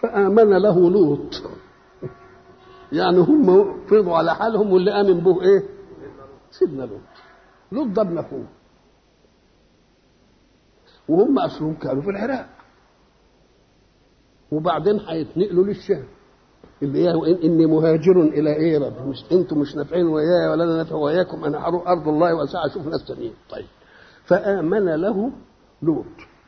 فآمن له لوط يعني هم فرضوا على حالهم واللي آمن به إيه؟ سيدنا لوط لوط ده ابن أخوه وهم أصلهم كانوا في العراق وبعدين هيتنقلوا للشام اللي هي وإن اني مهاجر الى ايه رب مش انتم مش نافعين وياي ولا انا نافع وياكم انا هروح ارض الله واسعى اشوف ناس تانيين طيب فامن له لوط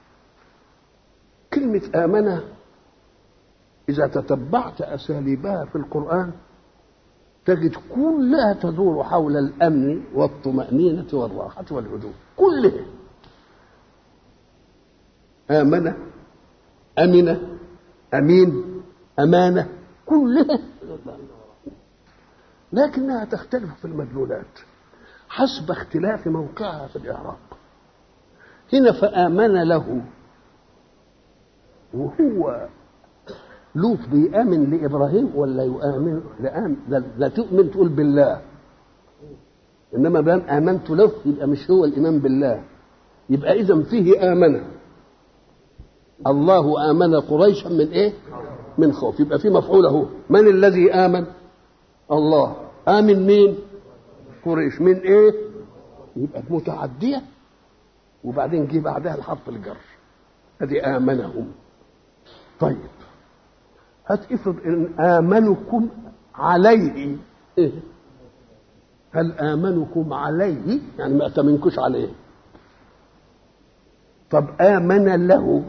كلمه امن اذا تتبعت اساليبها في القران تجد كلها تدور حول الامن والطمانينه والراحه والهدوء كلها امن امن امين امانه كلها لكنها تختلف في المدلولات حسب اختلاف موقعها في الإعراب هنا فآمن له وهو لوط بيآمن لإبراهيم ولا يؤمن لآمن لا تؤمن تقول بالله إنما بان آمنت له يبقى مش هو الإيمان بالله يبقى إذا فيه آمن الله آمن قريشا من إيه؟ من خوف يبقى في مفعول اهو من الذي امن الله امن مين قريش من ايه يبقى متعديه وبعدين جه بعدها الحرف الجر ادي امنهم طيب هات افرض ان امنكم عليه إيه؟ هل امنكم عليه يعني ما اتمنكوش عليه طب امن له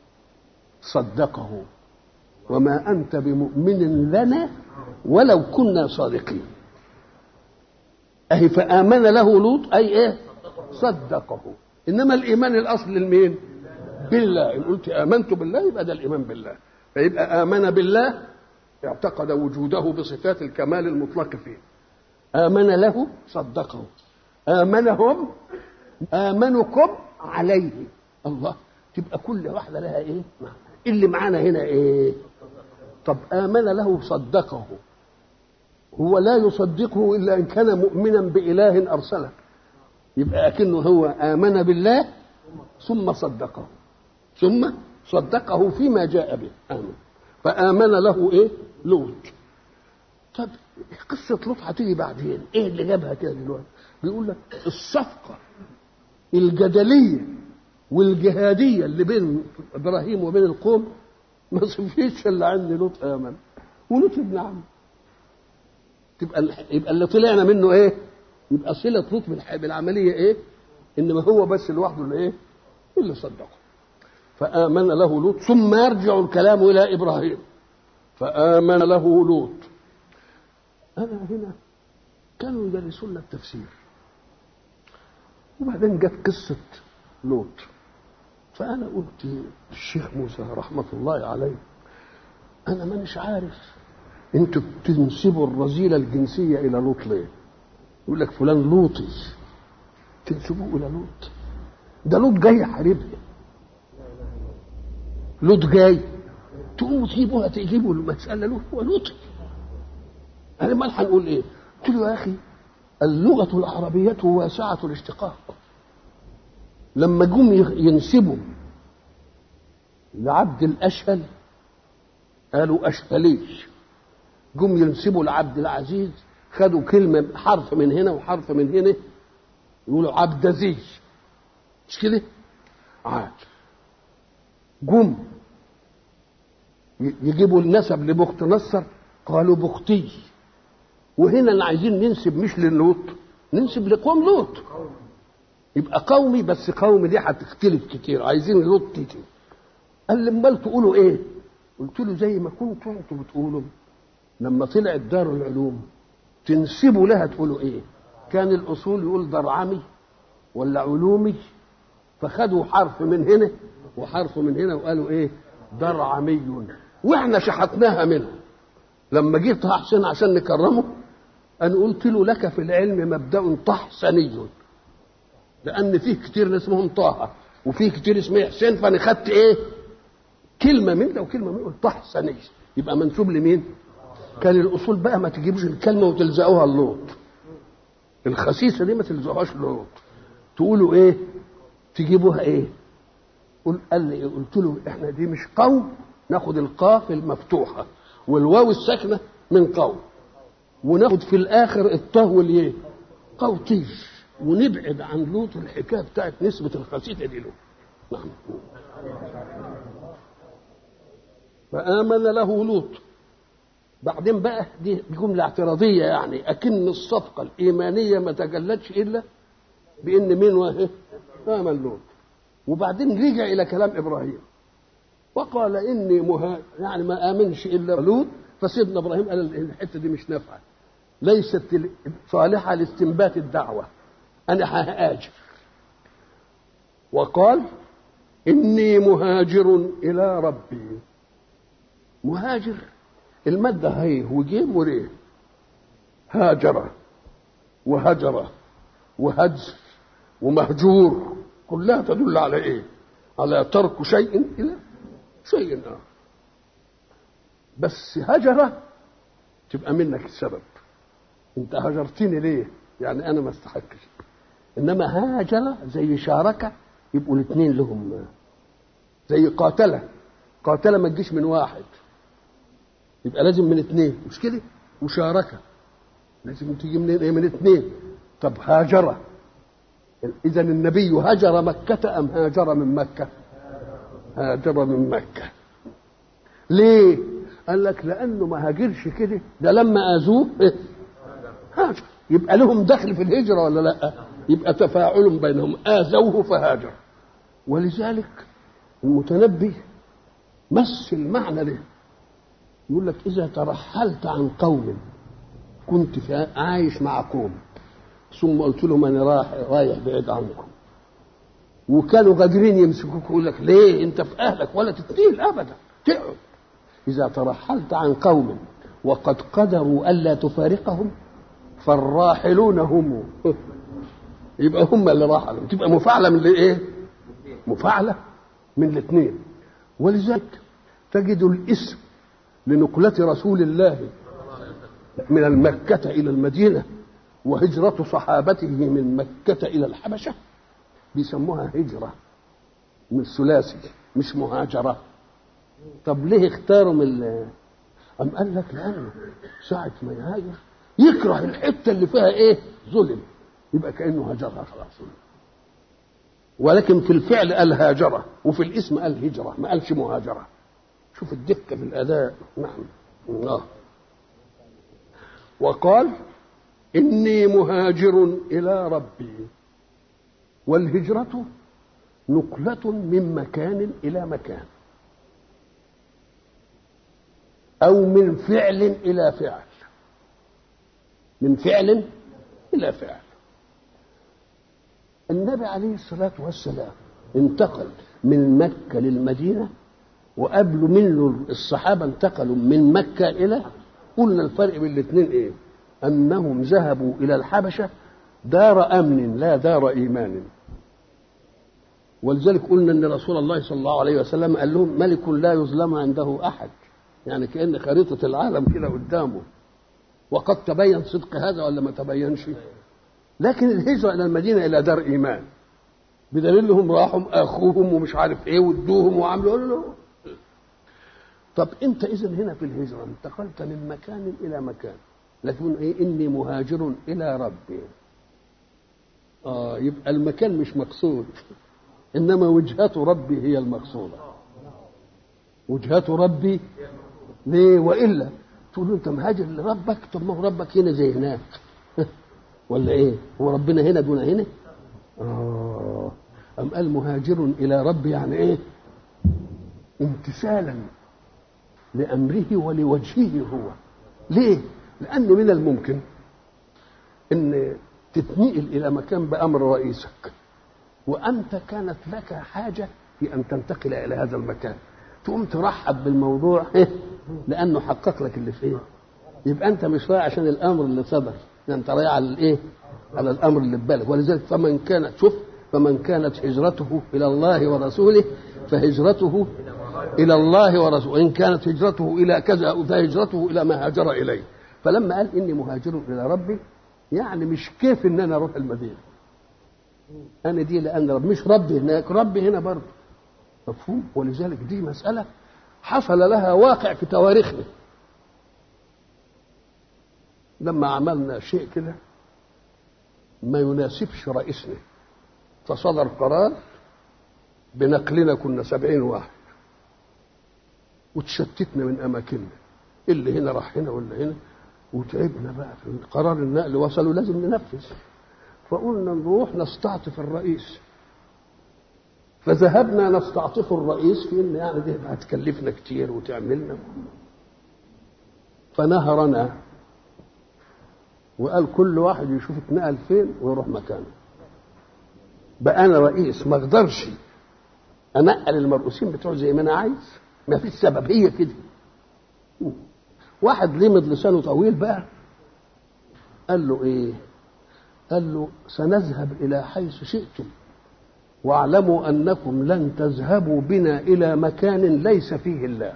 صدقه وما أنت بمؤمن لنا ولو كنا صادقين أهي فآمن له لوط أي إيه صدقه إنما الإيمان الأصل لمين بالله إن قلت آمنت بالله يبقى ده الإيمان بالله فيبقى آمن بالله اعتقد وجوده بصفات الكمال المطلق فيه آمن له صدقه آمنهم آمنكم عليه الله تبقى كل واحدة لها إيه معنى اللي معانا هنا إيه طب آمن له صدقه هو لا يصدقه إلا إن كان مؤمنا بإله أرسله يبقى أكنه هو آمن بالله ثم صدقه ثم صدقه فيما جاء به آمن فآمن له إيه لوط طب قصة لوط هتيجي بعدين إيه اللي جابها كده دلوقتي بيقول لك الصفقة الجدلية والجهادية اللي بين إبراهيم وبين القوم ما صفيش الا عندي لوط امن ولوط ابن عم تبقى يبقى اللي طلعنا منه ايه؟ يبقى صله لوط بالعمليه ايه؟ انما هو بس لوحده اللي ايه؟ اللي صدقه فامن له لوط ثم يرجع الكلام الى ابراهيم فامن له لوط انا هنا كانوا يدرسون التفسير وبعدين جت قصه لوط فأنا قلت الشيخ موسى رحمة الله عليه أنا مانيش عارف أنتوا بتنسبوا الرذيلة الجنسية إلى لوط ليه؟ يقول لك فلان لوطي تنسبوه إلى لوط ده لوط جاي يحاربها لوط جاي تقوموا تجيبوها تجيبوا المسألة له هو لوطي أنا ما هنقول إيه؟ قلت له يا أخي اللغة العربية واسعة الاشتقاق لما جم ينسبوا لعبد الأشهل قالوا أشهلي جم ينسبوا لعبد العزيز خدوا كلمة حرف من هنا وحرف من هنا يقولوا عبد ذي مش كده؟ عاد جم يجيبوا النسب لبخت نصر قالوا بختي وهنا اللي عايزين ننسب مش للوط ننسب لقوم لوط يبقى قومي بس قومي دي هتختلف كتير عايزين لوط كتير قال لي امال تقولوا ايه قلت له زي ما كنتوا انتوا بتقولوا لما طلعت دار العلوم تنسبوا لها تقولوا ايه كان الاصول يقول درعمي ولا علومي فخدوا حرف من هنا وحرف من هنا وقالوا ايه درعمي واحنا شحتناها منه لما جه طه حسين عشان نكرمه انا قلت له لك في العلم مبدا طحسني لان فيه كتير اسمهم طه وفيه كتير اسمه حسين فانا خدت ايه كلمه من ده وكلمه من قلت طحسني يبقى منسوب لمين كان الاصول بقى ما تجيبوش الكلمه وتلزقوها اللوط الخسيسه دي ما تلزقوهاش اللوط تقولوا ايه تجيبوها ايه قل قال لي قلت له احنا دي مش قوم ناخد القاف المفتوحة والواو الساكنة من قوم وناخد في الآخر الطه والياء قوطيش ونبعد عن لوط الحكاية بتاعت نسبة الخسيسة دي له نعم فآمن له لوط بعدين بقى دي جملة اعتراضية يعني أكن الصفقة الإيمانية ما تجلتش إلا بإن مين وهي آمن لوط وبعدين رجع إلى كلام إبراهيم وقال إني مها يعني ما آمنش إلا لوط فسيدنا إبراهيم قال الحتة دي مش نافعة ليست صالحة لاستنبات الدعوة أنا هاجر وقال إني مهاجر إلى ربي مهاجر المادة هي وجيم وريه هاجر وهجر وهجر ومهجور كلها تدل على ايه على ترك شيء الى شيء اخر بس هجر تبقى منك السبب انت هجرتني ليه يعني انا ما استحقش انما هاجر زي شارك يبقوا الاثنين لهم زي قاتله قاتله ما تجيش من واحد يبقى لازم من اثنين مش كده مشاركه لازم تيجي من ايه من اثنين طب هاجر اذا النبي هاجر مكه ام هاجر من مكه هاجر من مكه ليه قال لك لانه ما هاجرش كده ده لما اذوه إيه؟ هاجر يبقى لهم دخل في الهجره ولا لا يبقى تفاعل بينهم اذوه فهاجر ولذلك المتنبي مثل معنى ده يقول لك إذا ترحلت عن قوم كنت في عايش مع قوم ثم قلت لهم أنا رايح رايح بعيد عنكم وكانوا قادرين يمسكوك يقول لك ليه أنت في أهلك ولا تتنيل أبدا تقعد إذا ترحلت عن قوم وقد قدروا ألا تفارقهم فالراحلون هم يبقى هم اللي راحلوا تبقى مفاعلة من الايه؟ مفاعلة من الاثنين ولذلك تجد الاسم لنقلة رسول الله من المكة إلى المدينة وهجرة صحابته من مكة إلى الحبشة بيسموها هجرة من الثلاثي مش مهاجرة طب ليه اختاروا من أم قال لك لأنه ساعة ما يهاجر يكره الحتة اللي فيها إيه ظلم يبقى كأنه هاجرها خلاص ولكن في الفعل قال هاجرة وفي الاسم قال هجرة ما قالش مهاجرة شوف الدقة في الأداء نعم الله وقال إني مهاجر إلى ربي والهجرة نقلة من مكان إلى مكان أو من فعل إلى فعل من فعل إلى فعل النبي عليه الصلاة والسلام انتقل من مكة للمدينة وقبله منه الصحابة انتقلوا من مكة إلى قلنا الفرق بين الاثنين إيه؟ أنهم ذهبوا إلى الحبشة دار أمن لا دار إيمان ولذلك قلنا أن رسول الله صلى الله عليه وسلم قال لهم ملك لا يظلم عنده أحد يعني كأن خريطة العالم كده قدامه وقد تبين صدق هذا ولا ما تبينش لكن الهجرة إلى المدينة إلى دار إيمان بدليل انهم راحوا اخوهم ومش عارف ايه وادوهم وعملوا له طب انت اذا هنا في الهجره انتقلت من مكان الى مكان لكن ايه اني مهاجر الى ربي اه يبقى المكان مش مقصود انما وجهة ربي هي المقصوده وجهة ربي ليه والا تقول له انت مهاجر لربك طب ما هو ربك هنا زي هناك ولا ايه هو ربنا هنا دون هنا آه أم قال مهاجر إلى رب يعني إيه امتثالا لأمره ولوجهه هو ليه لأن من الممكن أن تتنقل إلى مكان بأمر رئيسك وأنت كانت لك حاجة في أن تنتقل إلى هذا المكان تقوم ترحب بالموضوع لأنه حقق لك اللي فيه يبقى أنت مش رايح عشان الأمر اللي صدر أنت رايح على الإيه على الأمر اللي في بالك ولذلك فمن كانت شوف فمن كانت هجرته إلى الله ورسوله فهجرته إلى الله ورسوله وإن كانت هجرته إلى كذا فهجرته إلى ما هاجر إليه فلما قال إني مهاجر إلى ربي يعني مش كيف إن أنا أروح المدينة أنا دي لأن رب مش ربي هناك ربي هنا برضه مفهوم ولذلك دي مسألة حصل لها واقع في تواريخنا لما عملنا شيء كده ما يناسبش رئيسنا فصدر قرار بنقلنا كنا سبعين واحد وتشتتنا من أماكننا اللي هنا راح هنا واللي هنا وتعبنا بقى في قرار النقل وصلوا لازم ننفذ فقلنا نروح نستعطف الرئيس فذهبنا نستعطف الرئيس في ان يعني دي هتكلفنا كتير وتعملنا فنهرنا وقال كل واحد يشوف اتنقل فين ويروح مكانه بقى انا رئيس ما اقدرش انقل المرؤوسين بتوع زي ما انا عايز ما فيش سبب هي كده واحد لمد لسانه طويل بقى قال له ايه قال له سنذهب الى حيث شئتم واعلموا انكم لن تذهبوا بنا الى مكان ليس فيه الله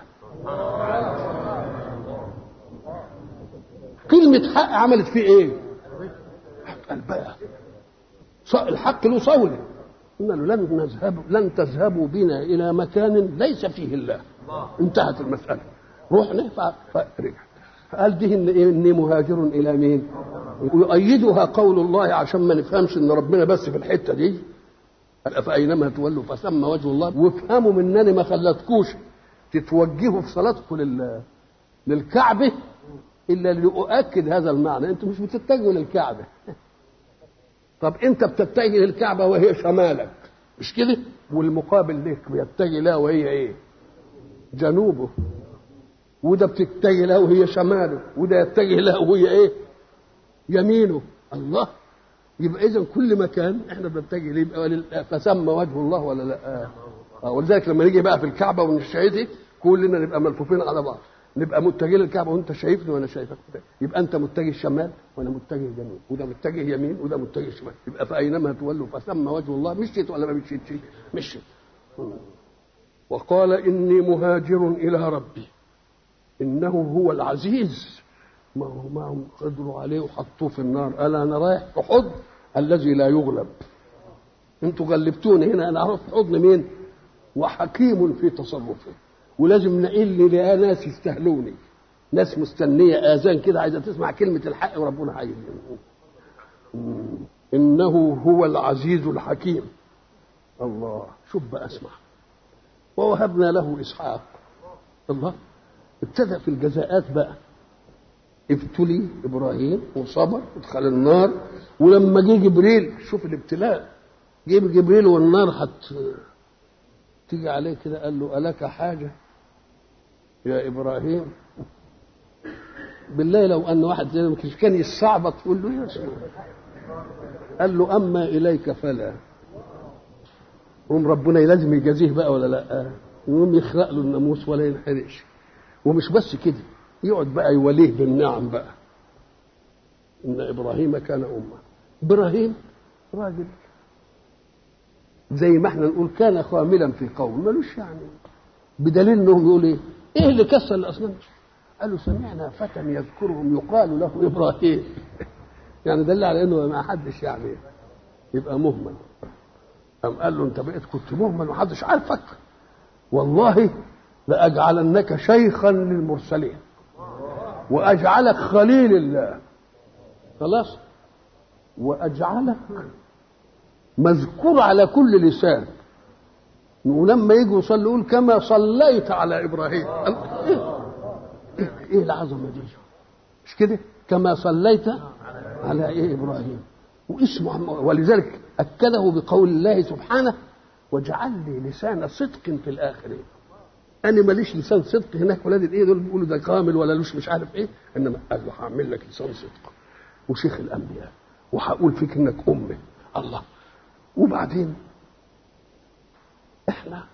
كلمة حق عملت فيه ايه؟ قال بقى الحق له صولة قلنا له لن نذهب لن تذهبوا بنا الى مكان ليس فيه الله انتهت المسألة رحنا فرجع فقال دي إن اني مهاجر الى مين؟ ويؤيدها قول الله عشان ما نفهمش ان ربنا بس في الحته دي فاينما تولوا فثم وجه الله وافهموا منني ما خلتكوش تتوجهوا في صلاتكم لل للكعبه الا لأؤكد هذا المعنى انتم مش بتتجهوا للكعبه طب انت بتتجه للكعبه وهي شمالك مش كده والمقابل لك بيتجه لها وهي ايه جنوبه وده بتتجه لها وهي شماله وده يتجه لها وهي ايه يمينه الله يبقى اذا كل مكان احنا بنتجه ليه يبقى فسمى وجه الله ولا لا آه. ولذلك لما نيجي بقى في الكعبه ونشهدي كلنا نبقى ملفوفين على بعض نبقى متجهين للكعبه وانت شايفني وانا شايفك يبقى انت متجه شمال وانا متجه جنوب وده متجه يمين وده متجه شمال يبقى فاينما تولوا فثم وجه الله مشيت ولا ما مشيتش مشيت وقال اني مهاجر الى ربي انه هو العزيز ما هو ما هم قدروا عليه وحطوه في النار قال انا رايح في حضن الذي لا يغلب انتوا غلبتوني هنا انا اعرف في حضن مين وحكيم في تصرفه ولازم نقل لناس يستهلوني ناس مستنية آذان كده عايزة تسمع كلمة الحق وربنا عايز إنه هو العزيز الحكيم الله شوف بقى اسمع ووهبنا له إسحاق الله ابتدأ في الجزاءات بقى ابتلي إبراهيم وصبر ودخل النار ولما جه جبريل شوف الابتلاء جيب جبريل والنار حت تيجي عليه كده قال له ألك حاجة يا إبراهيم بالله لو أن واحد كان يستعبط تقول له يا سيدي قال له أما إليك فلا قوم ربنا لازم يجازيه بقى ولا لا يقوم يخلق له الناموس ولا ينحرقش ومش بس كده يقعد بقى يوليه بالنعم بقى إن إبراهيم كان أمة إبراهيم راجل زي ما احنا نقول كان خاملا في قوم ملوش يعني بدليل انهم يقول ايه؟ ايه اللي كسر الاصنام؟ قالوا سمعنا فتى يذكرهم يقال له ابراهيم يعني دل على انه ما حدش يعني يبقى مهمل قام قال له انت بقيت كنت مهمل ومحدش عارفك والله لاجعلنك شيخا للمرسلين واجعلك خليل الله خلاص واجعلك مذكور على كل لسان ولما يجوا يصلوا يقول كما صليت على ابراهيم ايه, إيه العظمه دي مش كده كما صليت على ايه ابراهيم واسمه ولذلك اكده بقول الله سبحانه واجعل لي لسان صدق في الاخرين انا ماليش لسان صدق هناك ولاد الايه دول بيقولوا ده كامل ولا لوش مش عارف ايه انما قال له هعمل لك لسان صدق وشيخ الانبياء وهقول فيك انك امي الله وبعدين احنا